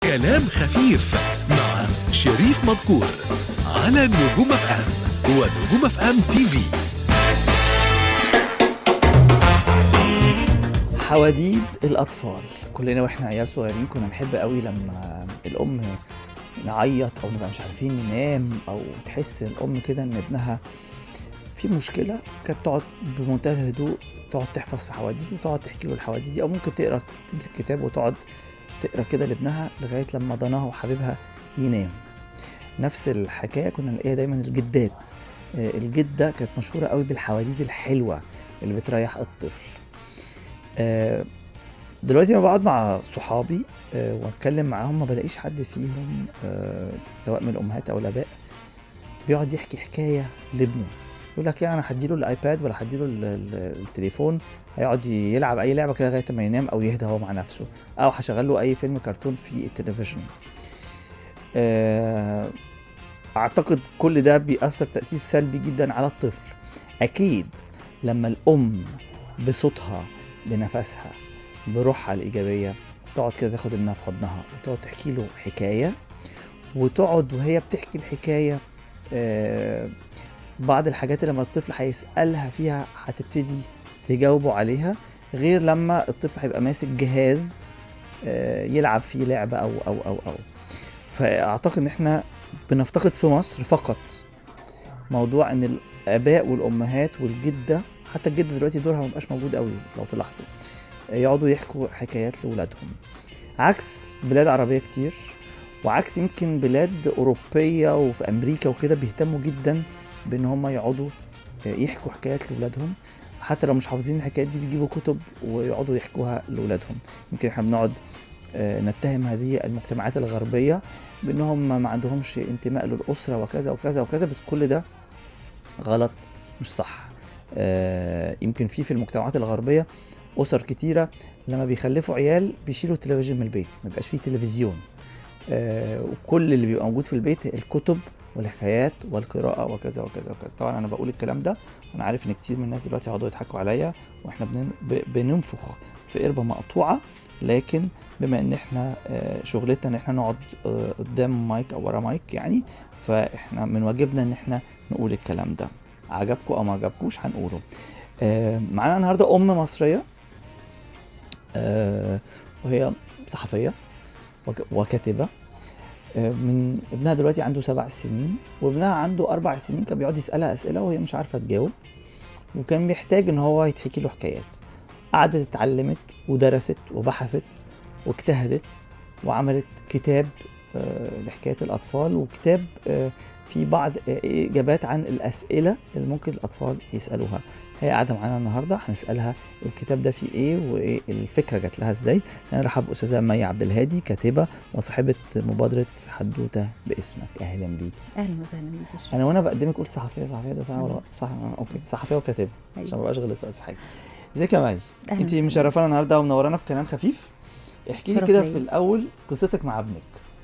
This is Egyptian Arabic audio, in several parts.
كلام خفيف مع شريف مذكور على نجوم اف ام ونجوم اف ام تي في حواديت الأطفال كلنا واحنا عيال صغيرين كنا نحب قوي لما الأم نعيط أو نبقى مش عارفين ننام أو تحس الأم كده إن ابنها في مشكلة كانت تقعد بمنتهى الهدوء تقعد تحفظ في حواديت وتقعد تحكي له الحواديت دي أو ممكن تقرا تمسك كتاب وتقعد تقرا كده لابنها لغاية لما ضناها وحبيبها ينام نفس الحكاية كنا نلاقيها دايما الجدات آه، الجدة كانت مشهورة قوي بالحواديت الحلوة اللي بتريح الطفل آه، دلوقتي لما بقعد مع صحابي آه، واتكلم معاهم ما بلاقيش حد فيهم آه، سواء من الامهات او الاباء بيقعد يحكي حكايه لابنه يقول لك يعني انا هديله الايباد ولا هديله ال- ال- التليفون هيقعد يلعب اي لعبه كده لغايه ما ينام او يهدى هو مع نفسه او هشغل له اي فيلم كرتون في التلفزيون آه، اعتقد كل ده بيأثر تأثير سلبي جدا على الطفل اكيد لما الام بصوتها بنفسها بروحها الإيجابية تقعد كده تاخد ابنها في حضنها وتقعد تحكي له حكاية وتقعد وهي بتحكي الحكاية آه، بعض الحاجات اللي لما الطفل هيسألها فيها هتبتدي تجاوبه عليها غير لما الطفل هيبقى ماسك جهاز آه، يلعب فيه لعبة أو أو أو أو فأعتقد إن إحنا بنفتقد في مصر فقط موضوع إن الآباء والأمهات والجدة حتى الجد دلوقتي دورها مبقاش موجود قوي لو تلاحظوا يقعدوا يحكوا حكايات لأولادهم عكس بلاد عربية كتير وعكس يمكن بلاد أوروبية وفي أمريكا وكده بيهتموا جدا بإن هم يقعدوا يحكوا حكايات لأولادهم حتى لو مش حافظين الحكايات دي بيجيبوا كتب ويقعدوا يحكوها لأولادهم يمكن احنا بنقعد آه، نتهم هذه المجتمعات الغربية بأنهم ما عندهمش انتماء للأسرة وكذا وكذا وكذا بس كل ده غلط مش صح آه، يمكن في في المجتمعات الغربيه اسر كتيره لما بيخلفوا عيال بيشيلوا التلفزيون من البيت ما بيبقاش فيه تلفزيون آه، وكل اللي بيبقى موجود في البيت الكتب والحكايات والقراءه وكذا وكذا وكذا طبعا انا بقول الكلام ده وانا عارف ان كتير من الناس دلوقتي هيقعدوا يضحكوا عليا واحنا بنن- ب- بننفخ في قربه مقطوعه لكن بما ان احنا آه، شغلتنا ان احنا نقعد آه، قدام مايك او ورا مايك يعني فاحنا من واجبنا ان احنا نقول الكلام ده عجبكم او ما عجبكوش هنقوله آه، معانا النهارده ام مصريه آه، وهي صحفيه وك- وكاتبه آه، من ابنها دلوقتي عنده سبع سنين وابنها عنده اربع سنين كان بيقعد يسالها اسئله وهي مش عارفه تجاوب وكان بيحتاج ان هو يتحكي له حكايات قعدت اتعلمت ودرست وبحثت واجتهدت وعملت كتاب آه، لحكايه الاطفال وكتاب آه، في بعض آه، اجابات عن الاسئله اللي ممكن الاطفال يسالوها هي قاعده معانا النهارده هنسالها الكتاب ده فيه ايه وايه الفكره جات لها ازاي نرحب باستاذه مي عبد الهادي كاتبه وصاحبه مبادره حدوته باسمك اهلا بيكي اهلا وسهلا بيك يا شيخ. انا وانا بقدمك قلت صحفيه صحفيه ده صح ولا غلط؟ صح آه، اوكي صحفيه وكاتبه أيوة. عشان ما بقاش غلط بس حاجه ازيك يا مي أهلاً انت وسهلاً. مشرفانا النهارده ومنورانا في كلام خفيف احكي لي شرف كده ليا. في الاول قصتك مع ابنك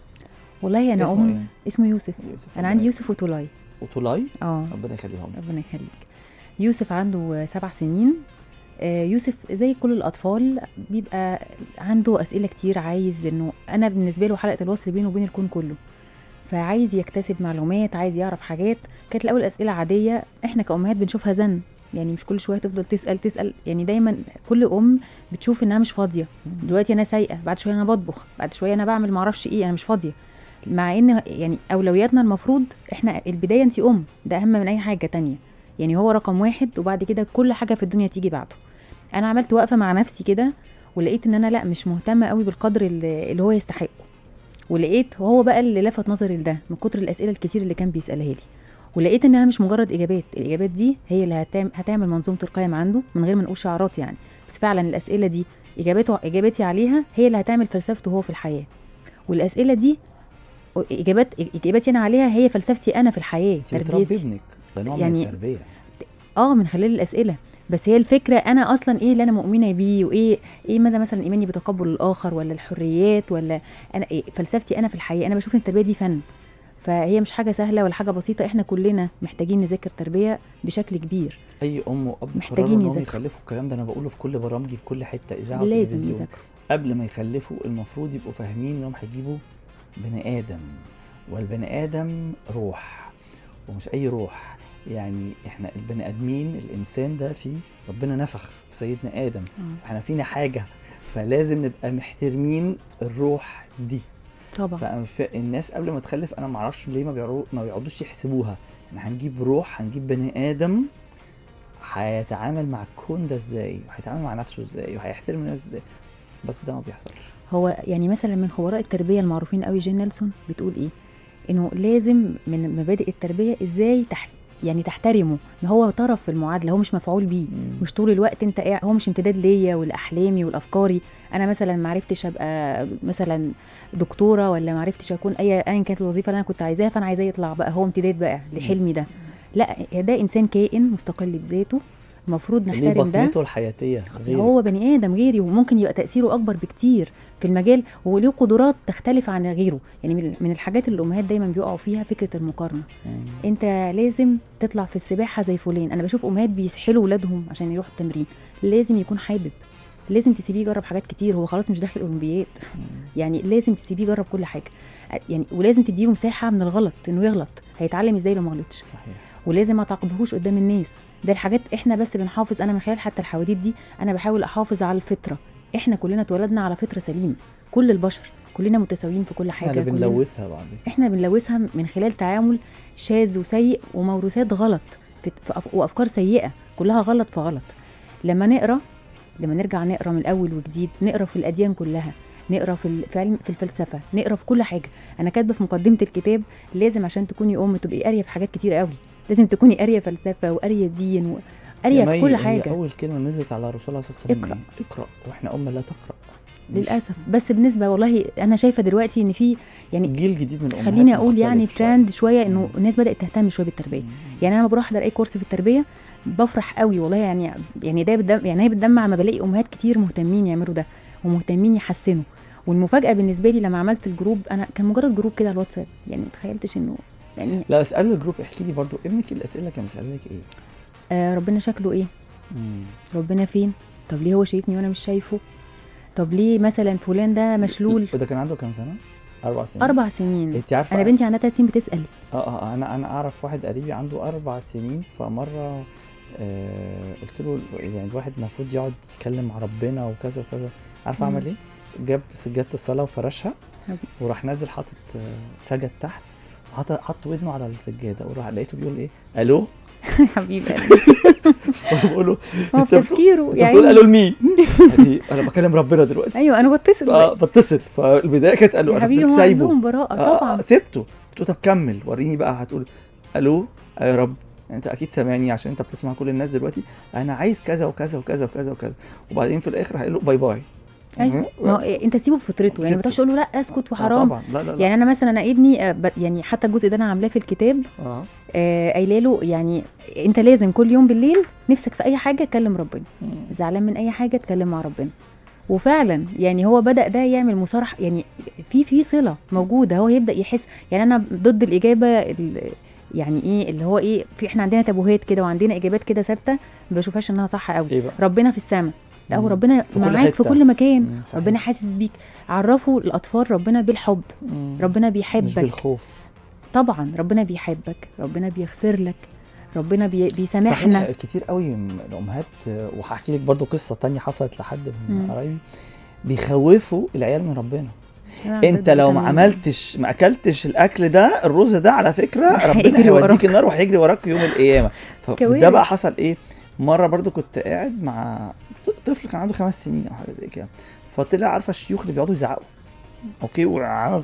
والله انا اسمه ام إيه؟ اسمه يوسف يوسف انا عندي يوسف وطولاي وطولاي اه ربنا يخليهم لك. ربنا يخليك يوسف عنده سبع سنين آه، يوسف زي كل الاطفال بيبقى عنده اسئله كتير عايز انه انا بالنسبه له حلقه الوصل بينه وبين الكون كله فعايز يكتسب معلومات عايز يعرف حاجات كانت الاول اسئله عاديه احنا كامهات بنشوفها زن يعني مش كل شويه تفضل تسال تسال يعني دايما كل ام بتشوف انها مش فاضيه دلوقتي انا سايقه بعد شويه انا بطبخ بعد شويه انا بعمل معرفش ايه انا مش فاضيه مع ان يعني اولوياتنا المفروض احنا البدايه انت ام ده اهم من اي حاجه تانية يعني هو رقم واحد وبعد كده كل حاجه في الدنيا تيجي بعده انا عملت وقفه مع نفسي كده ولقيت ان انا لا مش مهتمه قوي بالقدر اللي اللي هو يستحقه ولقيت هو بقى اللي لفت نظري لده من كتر الاسئله الكتير اللي كان بيسالها لي ولقيت انها مش مجرد اجابات الاجابات دي هي اللي هتعمل, هتعمل منظومه القيم عنده من غير ما نقول شعارات يعني بس فعلا الاسئله دي اجابته اجابتي عليها هي اللي هتعمل فلسفته هو في الحياه والاسئله دي اجابات اجابتي انا عليها هي فلسفتي انا في الحياه انت بتربي تربيتي ابنك ده نوع من يعني التربيه اه من خلال الاسئله بس هي الفكره انا اصلا ايه اللي انا مؤمنه بيه وايه ايه مدى مثلا ايماني بتقبل الاخر ولا الحريات ولا انا إيه فلسفتي انا في الحياه انا بشوف ان التربيه دي فن فهي مش حاجه سهله ولا حاجه بسيطه احنا كلنا محتاجين نذاكر تربيه بشكل كبير اي ام واب محتاجين قرروا انهم يذاكروا. يخلفوا الكلام ده انا بقوله في كل برامجي في كل حته اذاعه لازم وتلفزيون يذاكروا قبل ما يخلفوا المفروض يبقوا فاهمين انهم هيجيبوا بني ادم والبني ادم روح ومش اي روح يعني احنا البني ادمين الانسان ده فيه ربنا نفخ في سيدنا ادم آه. فاحنا فينا حاجه فلازم نبقى محترمين الروح دي طبعا فالناس قبل ما تخلف انا ما اعرفش ليه ما بيعرو ما بيقعدوش يحسبوها احنا هنجيب روح هنجيب بني ادم هيتعامل مع الكون ده ازاي وهيتعامل مع نفسه ازاي وهيحترم الناس ازاي بس ده ما بيحصلش هو يعني مثلا من خبراء التربيه المعروفين قوي جين نيلسون بتقول ايه انه لازم من مبادئ التربيه ازاي تحت يعني تحترمه ما هو طرف في المعادله هو مش مفعول بيه مش طول الوقت انت قاعد هو مش امتداد ليا ولاحلامي والافكاري انا مثلا ما عرفتش ابقى مثلا دكتوره ولا ما عرفتش اكون اي ايا كانت الوظيفه اللي انا كنت عايزاها فانا عايزاه يطلع بقى هو امتداد بقى لحلمي ده لا ده انسان كائن مستقل بذاته المفروض ليه نحترم ده بصمته الحياتيه غير هو بني ادم غيري وممكن يبقى تاثيره اكبر بكتير في المجال وليه قدرات تختلف عن غيره يعني من من الحاجات اللي الامهات دايما بيقعوا فيها فكره المقارنه انت لازم تطلع في السباحه زي فلان انا بشوف امهات بيسحلوا ولادهم عشان يروحوا التمرين لازم يكون حابب لازم تسيبيه يجرب حاجات كتير هو خلاص مش داخل اولمبياد يعني لازم تسيبيه يجرب كل حاجه يعني ولازم تديله مساحه من الغلط انه يغلط هيتعلم ازاي لو ما غلطش صحيح ولازم ما تعاقبهوش قدام الناس ده الحاجات احنا بس بنحافظ انا من خلال حتى الحواديت دي انا بحاول احافظ على الفطره احنا كلنا اتولدنا على فطره سليمه كل البشر كلنا متساويين في كل احنا حاجه اللي كلنا- بنلوثها بعدين احنا بنلوثها من خلال تعامل شاذ وسيء وموروثات غلط في في أف- وافكار سيئه كلها غلط في غلط لما نقرا لما نرجع نقرا من الاول وجديد نقرا في الاديان كلها نقرا في ال- في علم في الفلسفه نقرا في كل حاجه انا كاتبه في مقدمه الكتاب لازم عشان تكوني ام تبقي قاريه في حاجات كتير قوي لازم تكوني قاريه فلسفه وقاريه دين وقاريه يا في مي، كل هي حاجه اول كلمه نزلت على الرسول عليه الصلاه والسلام اقرأ. إيه؟ اقرا واحنا امه لا تقرا مش- للاسف بس بالنسبه والله انا شايفه دلوقتي ان في يعني جيل جديد من الامهات خليني اقول يعني مختلف شوية. ترند شويه انه الناس بدات تهتم شويه بالتربيه مم. يعني انا لما بروح احضر اي كورس في التربيه بفرح قوي والله يعني يعني ده بدم يعني هي بتدمع لما بلاقي امهات كتير مهتمين يعملوا ده ومهتمين يحسنوا والمفاجاه بالنسبه لي لما عملت الجروب انا كان مجرد جروب كده على الواتساب يعني ما تخيلتش انه يعني لا اسال الجروب احكي لي برضو ابنك الاسئله كان بيسالك ايه؟ آه ربنا شكله ايه ربنا فين طب ليه هو شايفني وانا مش شايفه طب ليه مثلا فلان ده مشلول وده كان عنده كام سنه؟ اربع سنين اربع سنين انت عارفه انا بنتي عندها ثلاث سنين بتسال اه اه انا انا اعرف واحد قريبي عنده اربع سنين فمره آه قلت له يعني الواحد المفروض يقعد يتكلم مع ربنا وكذا وكذا عارف مم. اعمل ايه؟ جاب سجاده الصلاه وفرشها حبيبي. وراح نازل حاطط آه، سجد تحت وحط حط ودنه على السجاده وراح لقيته بيقول ايه؟ الو؟ حبيبي قلبي بقول له هو أنت في تفكيره انت بتقول يعني الو لمين؟ يعني انا بكلم ربنا دلوقتي ايوه انا بتصل اه دلوقتي. بتصل فالبدايه كانت الو يا انا حبيبي فضلت هو سايبه عندهم براءة آه، طبعا آه، سبته قلت له طب كمل وريني بقى هتقول الو آه يا رب يعني انت اكيد سامعني عشان انت بتسمع كل الناس دلوقتي انا عايز كذا وكذا وكذا وكذا وكذا وبعدين في الاخر هيقول له باي باي ايوه ما هو إيه، انت سيبه بفطرته يعني ما سيبته. تقعدش تقول له لا اسكت آه، وحرام طبعا لا لا لا يعني انا مثلا انا ابني آه، ب- يعني حتى الجزء ده انا عاملاه في الكتاب اه آه، قايله له يعني انت لازم كل يوم بالليل نفسك في اي حاجه تكلم ربنا زعلان من اي حاجه اتكلم مع ربنا وفعلا يعني هو بدا ده يعمل مصارحه يعني في في صله موجوده هو يبدا يحس يعني انا ضد الاجابه ال- يعني ايه اللي هو ايه في احنا عندنا تابوهات كده وعندنا اجابات كده ثابته ما بشوفهاش انها صح قوي ايه بقى؟ ربنا في السماء لا هو مم. ربنا في كل معاك في حتة. كل مكان مم، صحيح. ربنا حاسس بيك عرفوا الاطفال ربنا بالحب مم. ربنا مش بيحبك بالخوف طبعا ربنا بيحبك ربنا بيغفر لك ربنا بي بيسامحنا صحيح كتير قوي من الامهات آه، وهحكي لك برضو قصه تانية حصلت لحد من مم. قرايبي بيخوفوا العيال من ربنا أنا انت ضد لو ده ما تماماً. عملتش ما اكلتش الاكل ده الرز ده على فكره ربنا هيجري وراك. هيوديك النار وهيجري وراك يوم القيامه فده كوارث. بقى حصل ايه مره برضو كنت قاعد مع ط- طفل كان عنده خمس سنين او حاجه زي كده فطلع عارفه الشيوخ اللي بيقعدوا يزعقوا اوكي وعمل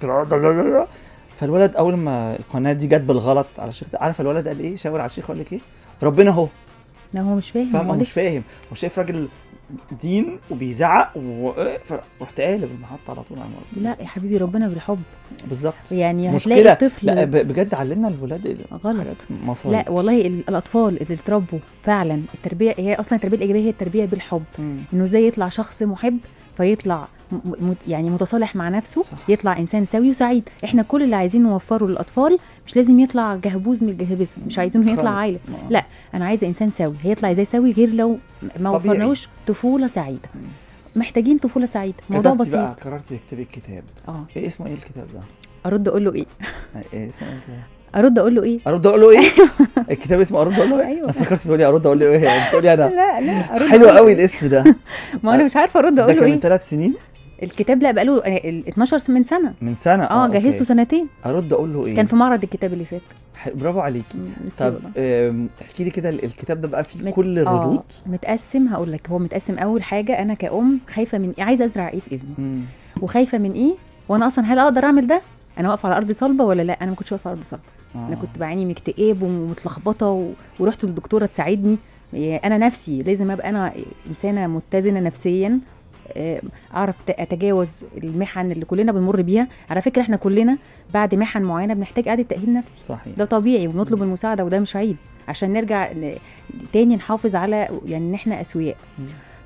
فالولد اول ما القناه دي جت بالغلط على الشيخ ده عارف الولد قال ايه شاور على الشيخ وقال لك ايه ربنا اهو لا هو مش فاهم فاهم هو هو مش لسه فاهم هو شايف راجل دين وبيزعق و... فرحت قالب المحطه على طول على الموضوع لا يا حبيبي ربنا بالحب بالظبط يعني مشكلة. هتلاقي الطفل لا ب- بجد علمنا الولاد ال- غلط. حاجات مصايب لا والله ال- الاطفال اللي اتربوا فعلا التربيه هي اصلا التربيه الايجابيه هي التربيه بالحب مم. انه ازاي يطلع شخص محب فيطلع م- م- يعني متصالح مع نفسه صح. يطلع انسان سوي وسعيد احنا كل اللي عايزين نوفره للاطفال مش لازم يطلع جهبوز من الجهبذه مش عايزينه يطلع خالص. عايله ما- لا انا عايزه انسان سوي هيطلع ازاي سوي غير لو ما طبيعي. وفرناهوش طفوله سعيده محتاجين طفوله سعيده موضوع كتبتي بسيط بقى قررت تكتبي الكتاب اه ايه اسمه ايه الكتاب ده؟ ارد اقول له ايه ايه اسمه ايه الكتاب؟ ارد اقول له ايه ارد اقول له ايه؟ الكتاب اسمه ارد اقول له ايه؟ أيوة. انا فكرت بتقولي ارد اقول له ايه؟ يعني بتقولي انا لا لا ارد حلو أقول له قوي إيه؟ الاسم ده ما انا مش عارفه ارد ده اقول له كان من ايه ثلاث سنين الكتاب لا بقاله آه، ال 12 من سنه من سنه اه أوكي. جهزته سنتين ارد اقول له ايه؟ كان في معرض الكتاب اللي فات ح- برافو عليكي ميرسي طب والله. آم، احكي لي كده ال- الكتاب ده بقى فيه مت- كل الردود اه متقسم هقول لك هو متقسم اول حاجه انا كأم خايفه من إيه؟ عايزه ازرع ايه في ابني مم. وخايفه من ايه وانا اصلا هل اقدر اعمل ده انا واقفه على ارض صلبه ولا لا انا ما كنتش واقفه على ارض صلبه انا آه. كنت بعاني من اكتئاب ومتلخبطه و... ورحت للدكتوره تساعدني إيه، انا نفسي لازم ابقى انا انسانه متزنه نفسيا آه، اعرف ت- اتجاوز المحن اللي كلنا بنمر بيها على فكره احنا كلنا بعد محن معينه بنحتاج اعاده تاهيل نفسي صحيح ده طبيعي وبنطلب المساعده وده مش عيب عشان نرجع ن- تاني نحافظ على يعني ان احنا اسوياء مم.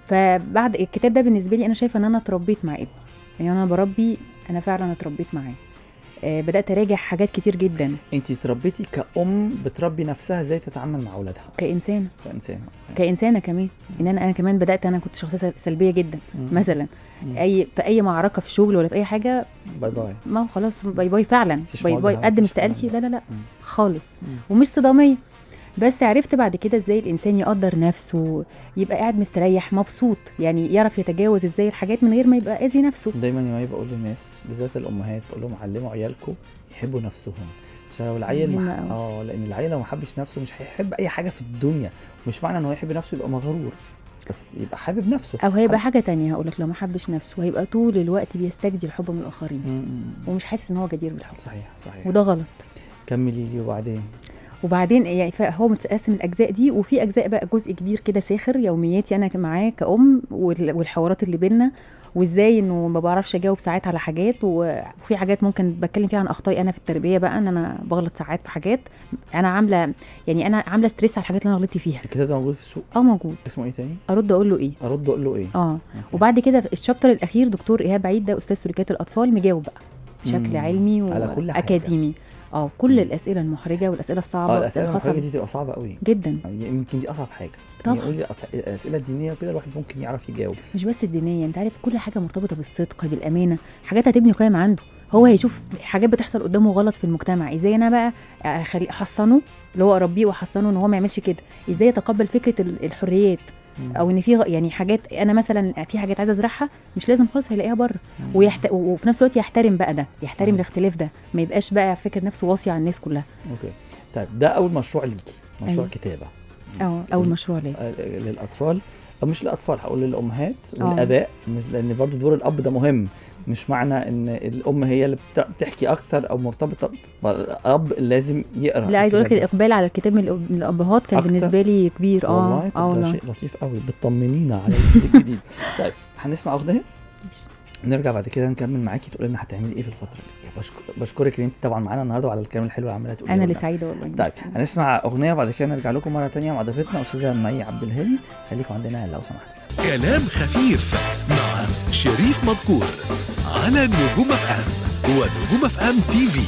فبعد الكتاب ده بالنسبه لي انا شايفه ان انا اتربيت مع ابني يعني انا بربي انا فعلا اتربيت معاه آه، بدات اراجع حاجات كتير جدا انت اتربيتي كأم بتربي نفسها ازاي تتعامل مع اولادها كانسان كإنسان كانسانه كمان ان انا انا كمان بدات انا كنت شخصيه سلبيه جدا مم. مثلا مم. اي في اي معركه في شغل ولا في اي حاجه باي باي ما هو خلاص باي باي فعلا مفيش باي باي مواجهة، قدم مفيش استقالتي لا مواجهة. لا لا مم. خالص مم. ومش صداميه بس عرفت بعد كده ازاي الانسان يقدر نفسه يبقى قاعد مستريح مبسوط يعني يعرف يتجاوز ازاي الحاجات من غير ما يبقى اذي نفسه دايما يا مي بقول للناس بالذات الامهات بقول لهم علموا عيالكم يحبوا نفسهم عشان لو العيل مهمة مح... أوي. اه لان العيل لو ما حبش نفسه مش هيحب اي حاجه في الدنيا مش معنى ان هو يحب نفسه يبقى مغرور بس يبقى حابب نفسه او هيبقى حب- حاجه تانية هقولك لو ما حبش نفسه هيبقى طول الوقت بيستجدي الحب من الاخرين مم، مم. ومش حاسس ان هو جدير بالحب صحيح صحيح وده غلط كملي لي وبعدين وبعدين يعني هو متقسم الاجزاء دي وفي اجزاء بقى جزء كبير كده ساخر يومياتي انا معاه كأم وال- والحوارات اللي بينا وازاي انه ما بعرفش اجاوب ساعات على حاجات و- وفي حاجات ممكن بتكلم فيها عن اخطائي انا في التربيه بقى ان انا بغلط ساعات في حاجات انا عامله يعني انا عامله ستريس على الحاجات اللي انا غلطت فيها الكتاب ده موجود في السوق اه موجود اسمه ايه تاني ارد اقول له ايه ارد اقول له ايه اه أوكي. وبعد كده في الشابتر الاخير دكتور ايهاب عيد ده استاذ سلوكيات الاطفال مجاوب بقى بشكل مم. علمي على كل حاجة. واكاديمي اه كل مم. الاسئله المحرجه والاسئله الصعبه اه والاسئله الاسئله الخاصه المحرجه دي تبقى صعبه قوي جدا يعني يمكن دي اصعب حاجه طبعا. يعني يقول لي أص- الاسئله الدينيه وكده الواحد ممكن يعرف يجاوب مش بس الدينيه انت عارف كل حاجه مرتبطه بالصدق بالامانه حاجات هتبني قيم عنده هو هيشوف حاجات بتحصل قدامه غلط في المجتمع ازاي انا بقى اخلي احصنه اللي هو اربيه واحصنه ان هو ما يعملش كده ازاي يتقبل فكره ال- الحريات مم. او ان في غ- يعني حاجات انا مثلا في حاجات عايزه ازرعها مش لازم خالص هيلاقيها بره مم. ويحت... وفي نفس الوقت يحترم بقى ده يحترم صحيح. الاختلاف ده ما يبقاش بقى فاكر نفسه واصي على الناس كلها اوكي طيب ده اول مشروع ليكي مشروع أيوة. كتابه اه اول مشروع ليا آه، للاطفال أو مش للاطفال هقول للامهات آه. والاباء مش لان برضو دور الاب ده مهم مش معنى ان الام هي اللي بت- بتحكي اكتر او مرتبطه الاب لازم يقرا لا عايز اقول لك الكتاب ده. الاقبال على الكتاب من الأب- من الابهات كان أكتر؟ بالنسبه لي كبير اه والله اه طب ده والله شيء لطيف قوي بتطمنينا على الجديد الجديد طيب هنسمع اغنيه ماشي. نرجع بعد كده نكمل معاكي تقول لنا هتعملي ايه في الفتره اللي جايه بشكر بشكرك ان انت طبعا معانا النهارده وعلى الكلام الحلو اللي عماله تقوليه انا اللي لنا. سعيده والله طيب ميرسي. هنسمع اغنيه وبعد كده نرجع لكم مره تانية مع ضيفتنا استاذه مي عبد الهادي خليكم عندنا لو سمحتوا كلام خفيف مع شريف مذكور على نجوم اف ام ونجوم اف ام تي في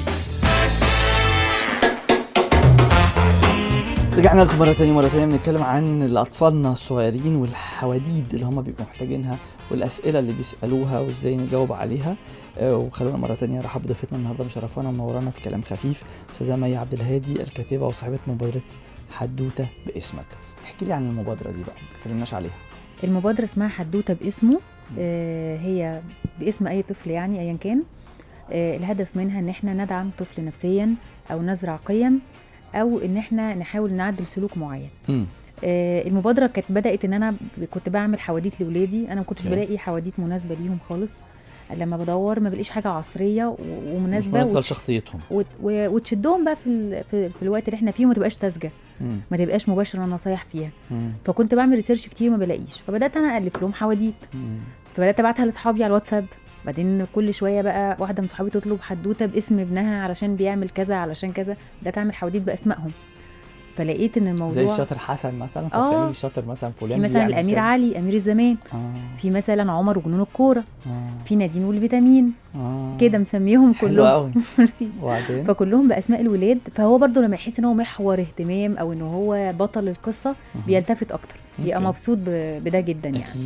رجعنا لكم مرة تانية مرة تانية بنتكلم عن أطفالنا الصغيرين والحواديت اللي هم بيبقوا محتاجينها والأسئلة اللي بيسألوها وإزاي نجاوب عليها آه، وخلونا مرة تانية رحب بضيفتنا النهاردة مشرفانا ومنورانا في كلام خفيف أستاذة مي عبد الهادي الكاتبة وصاحبة مبادرة حدوتة باسمك احكي لي عن المبادرة دي بقى ما اتكلمناش عليها المبادره اسمها حدوته باسمه آه هي باسم اي طفل يعني ايا كان آه الهدف منها ان احنا ندعم طفل نفسيا او نزرع قيم او ان احنا نحاول نعدل سلوك معين مم. آه، المبادره كانت بدات ان انا ب- كنت بعمل حواديت لاولادي انا ما كنتش أوكي. بلاقي حواديت مناسبه ليهم خالص لما بدور ما بلاقيش حاجه عصريه و- مش ومناسبه مناسبة وت- لشخصيتهم وت- و- وتشدهم بقى في, ال... في, في الوقت اللي احنا فيه وما تبقاش ساذجه مم. ما تبقاش مباشره النصايح فيها مم. فكنت بعمل ريسيرش كتير ما بلاقيش فبدات انا الف لهم حواديت مم. فبدات ابعتها لاصحابي على الواتساب بعدين كل شويه بقى واحده من صحابي تطلب حدوته باسم ابنها علشان بيعمل كذا علشان كذا بدات اعمل حواديت باسمائهم فلقيت ان الموضوع زي الشاطر حسن مثلا آه. فبتعملي الشاطر مثلا فلان في مثلا بيعمل الامير كذا. علي امير الزمان اه في مثلا عمر وجنون الكوره اه في نادين والفيتامين آه. كده مسميهم حلو كلهم قوي ميرسي وبعدين فكلهم باسماء الولاد فهو برضو لما يحس ان هو محور اهتمام او ان هو بطل القصه مهم. بيلتفت اكتر بيبقى أوكي. مبسوط ب- بده جدا يعني اكيد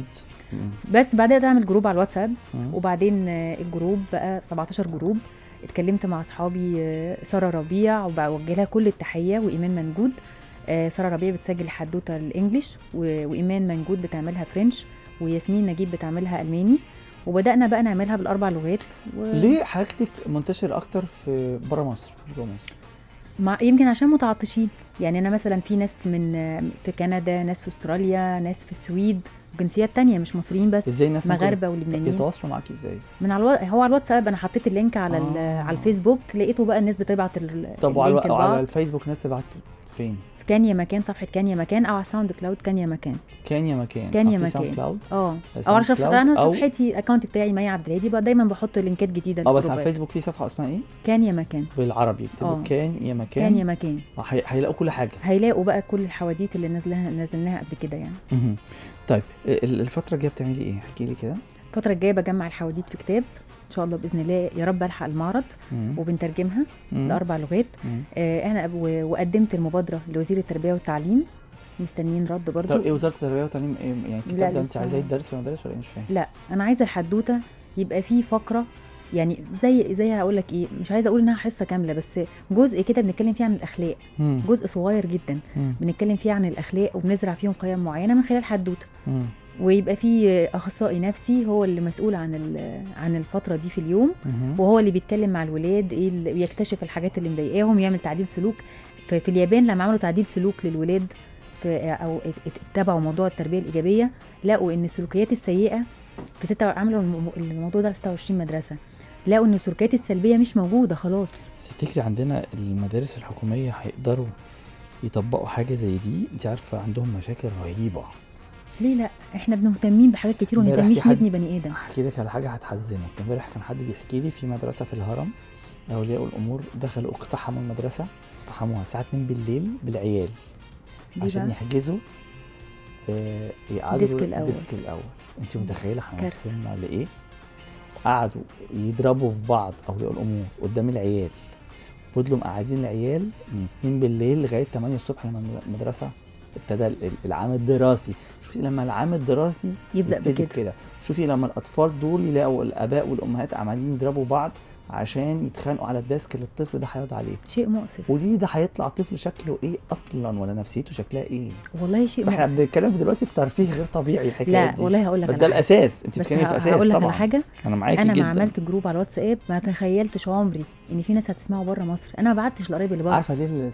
مم. بس بعدها اعمل جروب على الواتساب مم. وبعدين آه، الجروب بقى 17 جروب اتكلمت مع اصحابي آه، ساره ربيع وبوجه لها كل التحيه وايمان منجود آه، ساره ربيع بتسجل حدوته الانجليش و- وايمان منجود بتعملها فرنش وياسمين نجيب بتعملها الماني وبدانا بقى نعملها بالاربع لغات و... ليه حاجتك منتشر اكتر في بره مصر مش جوه مصر مع يمكن عشان متعطشين يعني انا مثلا في ناس من في كندا ناس في استراليا ناس في السويد وجنسيات تانية مش مصريين بس ازاي الناس ممكن مغاربه ولبنانيين يتواصلوا معاكي ازاي من على الوا... هو على الواتساب انا حطيت اللينك على ال... آه. على الفيسبوك لقيته بقى الناس بتبعت ال... طب وعلى, اللينك وعلى لبعض الفيسبوك ناس تبعت فين في كان يا مكان صفحه كان يا مكان او على ساوند كلاود كان يا مكان كان يا مكان كان يا آه، في ساوند مكان. كلاود اه ساوند او على شف... كلاود انا أو- صفحتي الاكونت بتاعي مي عبد الهادي بقى دايما بحط لينكات جديده اه بس على للجروبات. الفيسبوك في صفحه اسمها ايه كان يا مكان بالعربي يكتبوا آه. كان يا مكان كان يا مكان آه، هي- هيلاقوا كل حاجه هيلاقوا بقى كل الحواديت اللي نزلها نزلناها قبل كده يعني مهم. طيب ال- الفتره الجايه بتعملي ايه احكي لي كده الفتره الجايه بجمع الحواديت في كتاب ان شاء الله باذن الله يا رب الحق المعرض مم. وبنترجمها مم. لاربع لغات مم. آه انا و- وقدمت المبادره لوزير التربيه والتعليم مستنيين رد برضو طب ايه وزاره التربيه والتعليم ايه يعني الكتاب لا، ده انت لسه. عايزاه يدرس في المدارس ولا إيه؟ مش فاهم لا انا عايزه الحدوته يبقى فيه فقره يعني زي زي هقول لك ايه مش عايزه اقول انها حصه كامله بس جزء كده بنتكلم فيه عن الاخلاق مم. جزء صغير جدا مم. بنتكلم فيه عن الاخلاق وبنزرع فيهم قيم معينه من خلال حدوته مم. ويبقى فيه اخصائي نفسي هو اللي مسؤول عن ال- عن الفتره دي في اليوم مهم. وهو اللي بيتكلم مع الولاد ايه اللي- ويكتشف الحاجات اللي مضايقاهم يعمل تعديل سلوك في, في اليابان لما عملوا تعديل سلوك للولاد في او ات- اتبعوا موضوع التربيه الايجابيه لقوا ان السلوكيات السيئه في ستة عملوا الم- الموضوع ده على 26 مدرسه لقوا ان السلوكيات السلبيه مش موجوده خلاص بس تفتكري عندنا المدارس الحكوميه هيقدروا يطبقوا حاجه زي دي انت عارفه عندهم مشاكل رهيبه ليه لا احنا بنهتمين بحاجات كتير وما امبارح نهتميش في حد- نبني بني ادم احكي لك على حاجه هتحزنك امبارح كان حد بيحكي لي في مدرسه في الهرم اولياء الامور دخلوا اقتحموا المدرسه اقتحموها الساعه 2 بالليل بالعيال ليه عشان بقى؟ يحجزوا آه يقعدوا الديسك الأول. الديسك الاول انت متخيله احنا كارثة. وصلنا لايه قعدوا يضربوا في بعض اولياء الامور قدام العيال فضلوا قاعدين العيال من 2 بالليل لغايه 8 الصبح لما المدرسه ابتدى ال- العام الدراسي شوفي لما العام الدراسي يبدأ يبتدي بكده. كده شوفي لما الاطفال دول يلاقوا الاباء والامهات عمالين يضربوا بعض عشان يتخانقوا على الديسك اللي الطفل ده هيقعد عليه شيء مؤسف قولي لي ده هيطلع طفل شكله ايه اصلا ولا نفسيته شكلها ايه والله شيء فاحنا مؤسف بنتكلم دلوقتي في ترفيه غير طبيعي الحكايه لا دي والله هقول لك بس على ده حاجة. الاساس انت بس بتتكلمي في اساس هقول لك طبعا على حاجه انا معاكي انا جدا ما عملت جروب على الواتساب ما تخيلتش عمري ان في ناس هتسمعه بره مصر انا ما بعتش لقرايبي اللي بره عارفه ليه ال-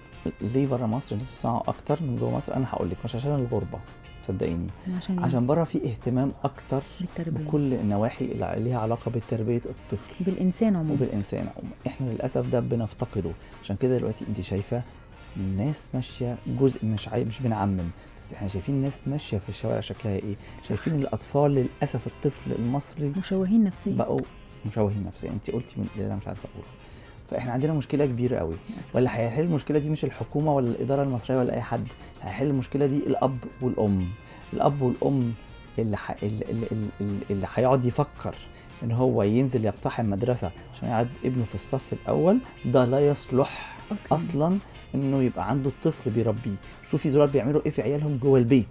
ليه بره مصر الناس بتسمعوا اكتر من جوه مصر انا هقول لك مش عشان الغربه صدقيني عشان عشان بره في اهتمام اكتر بالتربيه بكل النواحي اللي ليها علاقه بتربيه الطفل بالانسان عموما وبالانسان عموما احنا للاسف ده بنفتقده عشان كده دلوقتي انت شايفه الناس ماشيه جزء مش عاي... مش بنعمم بس احنا شايفين الناس ماشيه في الشوارع شكلها ايه شايفين الاطفال للاسف الطفل المصري مشوهين نفسيا بقوا مشوهين نفسيا انت قلتي من اللي انا مش عارفه اقوله فاحنا عندنا مشكله كبيره قوي للأسف. ولا هيحل المشكله دي مش الحكومه ولا الاداره المصريه ولا اي حد هيحل المشكله دي الاب والام الاب والام اللي ح... اللي, اللي, اللي, اللي هيقعد يفكر ان هو ينزل يقتحم مدرسه عشان يقعد ابنه في الصف الاول ده لا يصلح اصلا, اصلا انه يبقى عنده الطفل بيربيه شوفي دول بيعملوا ايه في عيالهم جوه البيت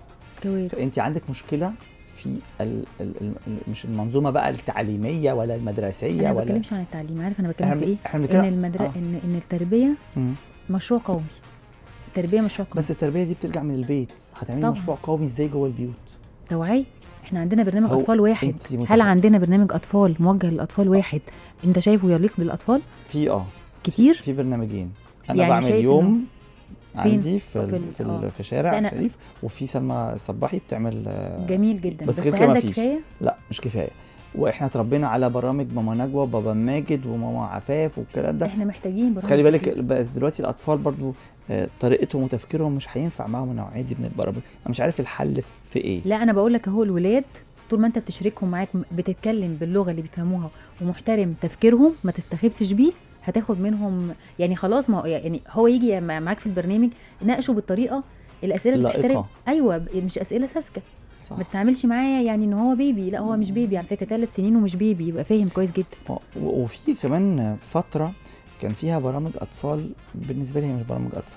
كوارث فانت عندك مشكله في ال ال ال مش المنظومه بقى التعليميه ولا المدرسيه انا ما ولا بتكلمش عن التعليم عارف انا احنا بتكلم في بن- ايه احنا ان بنتكلم المدر... آه. ان ان التربيه مم. مشروع قومي التربيه مشروع قومي بس التربيه دي بترجع من البيت هتعملي طبعاً. مشروع قومي ازاي جوه البيوت توعيه احنا عندنا برنامج هو اطفال واحد انت متخ- هل عندنا برنامج اطفال موجه للاطفال واحد انت شايفه يليق بالاطفال في اه كتير في برنامجين انا يعني بعمل شايف يوم فين؟ عندي في في ال- ال- في, آه. ال- في شارع ده أنا- شريف وفي سلمى الصباحي بتعمل آه، جميل جدا بس بس, غير كده هل ده مفيش. كفايه لا مش كفايه واحنا اتربينا على برامج ماما نجوى وبابا ماجد وماما عفاف والكلام ده احنا محتاجين بس برامج خلي بالك كتير. بس دلوقتي الاطفال برضو آه، طريقتهم وتفكيرهم مش هينفع معاهم النوعيه دي من البرامج انا مش عارف الحل في ايه لا انا بقول لك اهو الولاد طول ما انت بتشاركهم معاك بتتكلم باللغه اللي بيفهموها ومحترم تفكيرهم ما تستخفش بيه هتاخد منهم يعني خلاص ما هو- يعني هو يجي مع- معاك في البرنامج ناقشه بالطريقه الاسئله اللي لائقة. تحترم ايوه ب- مش اسئله ساذجه صح ما تتعاملش معاه يعني ان هو بيبي لا هو مش بيبي على فكره ثلاث سنين ومش بيبي يبقى فاهم كويس جدا و- وفي كمان فترة كان فيها برامج أطفال بالنسبة لي هي مش برامج أطفال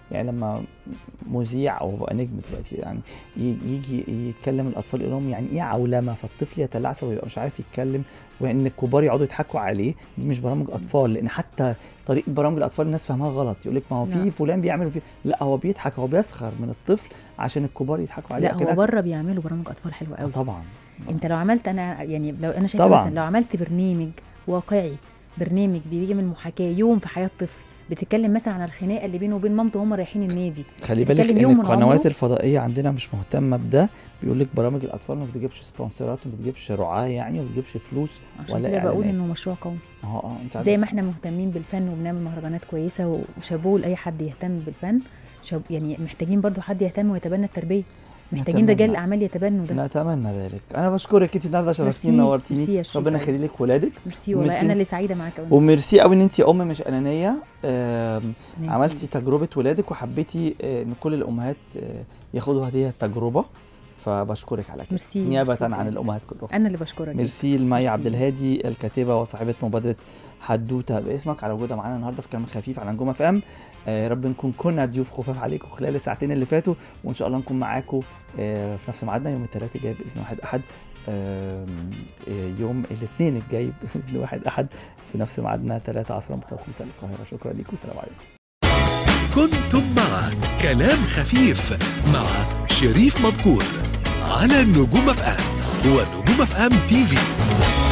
يعني لما مذيع او بقى نجم دلوقتي يعني ي- يجي يتكلم الاطفال يقول لهم يعني ايه عولمه فالطفل يتلعثم ويبقى مش عارف يتكلم وان الكبار يقعدوا يضحكوا عليه دي مش برامج اطفال لان حتى طريقه برامج الاطفال الناس فاهمها غلط يقول لك ما هو في لا. فلان بيعمل وفي لا هو بيضحك هو بيسخر من الطفل عشان الكبار يضحكوا عليه لا لكن هو أك- بره بيعملوا برامج اطفال حلوه آه قوي طبعا انت لو عملت انا يعني لو انا شايفه طبعاً. مثلا لو عملت برنامج واقعي برنامج بيعمل محاكاه يوم في حياه طفل بتتكلم مثلا عن الخناقه اللي بينه وبين مامته وهم رايحين النادي خلي بالك بتتكلم ان يوم من القنوات عمره. الفضائيه عندنا مش مهتمه بده بيقول لك برامج الاطفال ما بتجيبش سبونسرات وما بتجيبش رعاه يعني وما بتجيبش فلوس عشان ولا كده بقول إعلانات. انه مشروع قومي اه اه انت زي عارف ما احنا مهتمين بالفن وبنعمل مهرجانات كويسه وشابوه لاي حد يهتم بالفن شاب يعني محتاجين برضو حد يهتم ويتبنى التربيه محتاجين نتمنى. رجال الاعمال يتبنوا ده نتمنى ذلك انا بشكرك انت النهارده شرفتيني ميرسي. نورتيني ميرسي يا شريف ربنا أوي. يخلي لك ولادك ميرسي والله ميرسي. انا اللي سعيده معاك قوي وميرسي قوي ان انت ام مش انانيه آم، عملتي تجربه ولادك وحبيتي آه، ان كل الامهات آه، ياخدوا هذه التجربه فبشكرك على كده ميرسي، نيابه ميرسي عن بجد. الامهات كلهم انا اللي بشكرك ميرسي لمي ميرسي. عبد الهادي الكاتبه وصاحبه مبادره حدوته باسمك على وجودها معانا النهارده في كلام خفيف على نجوم اف ام آه رب نكون كنا ضيوف خفاف عليكم خلال الساعتين اللي فاتوا وان شاء الله نكون معاكم آه في نفس ميعادنا يوم الثلاثاء الجاي باذن واحد احد آم، آه يوم الاثنين الجاي باذن واحد احد في نفس ميعادنا 3 عصرا بتوقيت القاهره شكرا لكم والسلام عليكم كنتم مع كلام خفيف مع شريف مذكور على نجوم اف ام ونجوم اف ام تي في